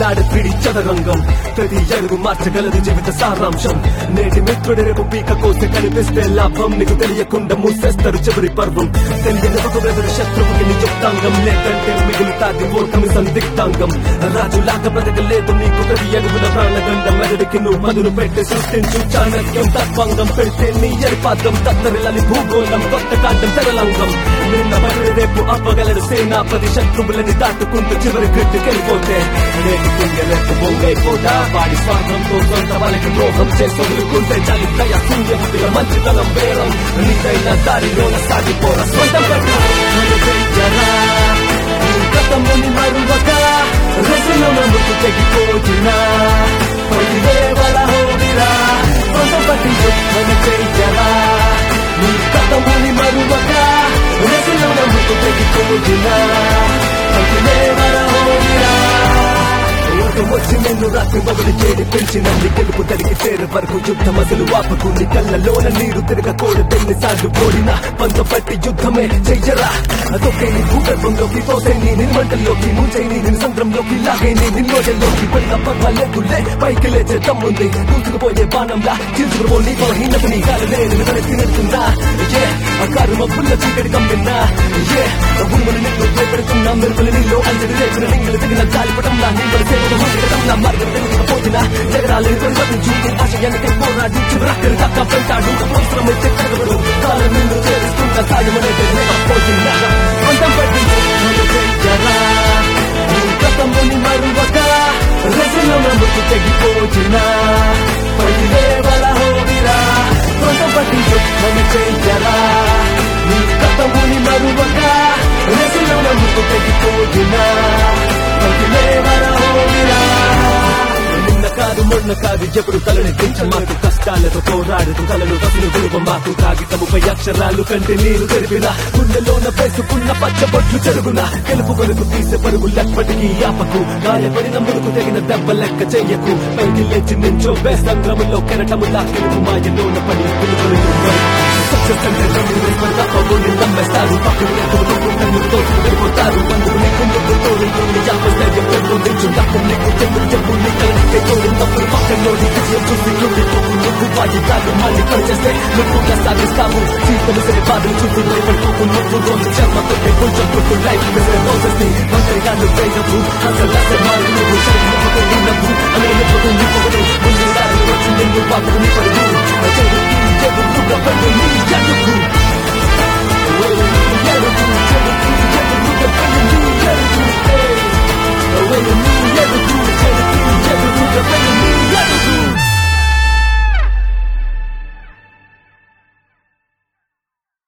నాడు పిడి చదరంగం ప్రతి అడుగు మార్చగలదు జీవిత సారాంశం నేటి మిత్రుడి రేపు పీక కోసి కనిపిస్తే లాభం నీకు తెలియకుండా మూసేస్తారు చివరి పర్వం తెలియని ఒక వెదరు శత్రువుకి నీ యుక్తాంగం లేదంటే మిగులుతాది ఓటమి సందిగ్ధాంగం రాజులాగా బ్రతకలేదు నీకు ప్రతి అడుగుల ప్రాణగండం మెదడికి నువ్వు మదులు పెట్టి సృష్టించు చాణక్యం తత్వంగం పెడితే నీ ఎరిపాదం తత్తరిలని భూగోళం కొత్త కాండం తెరలంగం నిన్న బయలు రేపు అవ్వగలడు సేనాపతి శత్రువులని దాటుకుంటూ చివరి గట్టుకెళ్ళిపోతే నేటి కుండెలకు బొంగైపోదా వాడి స్వార్థంతో సొంత వాళ్ళకి ద్రోహం చేసి వదులుకుంటే చాలి దయ శూన్యముగా మంచితనం వేరం నీదైన దారిలోన సాగిపోరా స్వంతం పెట్టరా గతముని మరువక రసన ముందుకు తెగిపోతున్నా పడివే వల హోవిరా కొంత పట్టి యుద్ధం చెయ్యరా నీ గతముని మరువక రసన ముందుకు తెగిపోతున్నా పడివే వల హోవిరా యుద్ధం వచ్చి నిన్ను రాత్రి మొదలు చేడి పెంచినంది గెలుపు తరిగి చేరే వరకు యుద్ధం అసలు వాపకు నీ కళ్ళలోన నీరు తిరగకూడదెన్ని సార్లు కోడినా పంత పట్టి యుద్ధమే చెయ్యరా అదొకే నీ భూగర్భంలోకి తోసే నీ నిర్మంటల్లోకి ముంచే నీ నిసంద్రంలోకి లాగే నీ నిన్నోజల్లోకి పడిన పర్వాలేదులే పైకి లేచే తమ్ముంది దూసుకుపోయే బాణంలా చీల్చుకుపో నీ బలహీనతని కాలనే వెనక్కి నెడుతుందా ఏ అకారు మబ్బుల్ల చీకటి కమ్మిన్నా ఏ భూములు నిన్ను భయపెడుతున్నా మెరుపులు నీలో అంజలి రేపున నింగలు తగిన గాలిపటంలా నింగలు సేవలు మంగళంలా మార్గం తెలియకపోతున్నా జగరాలని పరివర్తించు నీ ఆశయానికి పోరాడి చివరక్కడి దాకా వెంటాడు అవసరమైతే కలవడు కాలం నిన్ను చేరుస్తుందా సాయమనేది లేకపోతున్నా అంతం పట్టి చెయ్యరా నీ గతముని మరువక రసన ముందు తెగిపోతున్నా పడివే వల హోవిరా కొంత పట్టి యుద్ధం చెయ్యరా నీ గతముని మరువక రసన ముందు తెగిపోతున్నా పడివే వల హోవిరా నిన్న కాదు మొన్న కాదు ఎప్పుడు తలని దించ మాకు కష్టాలతో పోరాడుతూ తలను వసలు విలువ మాకు కాగితముపై అక్షరాలు కంటే నీరు తెరిపిన గుండెలోన వేసుకున్న పచ్చబొట్లు చెరుగున గెలుపు కొరకు తీసే పరుగులెప్పటికీ ఆపకు గాయపడిన ముడుకు తెగిన దెబ్బ లెక్క చెయ్యకు పైకి లేచి నించో సంగ్రమంలో కెరటములా గెలుపు మాయలోన పడి పిలుపులు సక్సెస్ అంటే రెండు వైపుల తప్పబోని నమ్మేస్తారు పక్కన ఎదురుకుంటాను తోసి వెళ్ళిపోతారు బంధువు నీకు ముందు తోడు నువ్వు యాభై ధైర్యం పెంపొందించు నాకు నీకు చెప్పుడు చెప్పు నీ కలిగితే తోడు తప్పుడు పక్కన విజయం చూసి నువ్వు నువ్వు బాధ్యతలు మళ్ళీ పనిచేస్తే నువ్వు సాధిస్తావు జీవితం సరే బాధలు చూసి భయపడిపోకు నువ్వు రోజు చర్మతో కొంచెం కొట్టు లైఫ్ మిసరే మోసెస్ ని ఒంటరిగా నువ్వైనవు అసలు అసలు మారి నువ్వు చదువుకు నిన్నవు అనే నిప్పుకు నిప్పుకు ముందు దారి వచ్చి నిన్ను బాబు నీ పడుగు చెడుకి చెడు పడు నీ జడుకు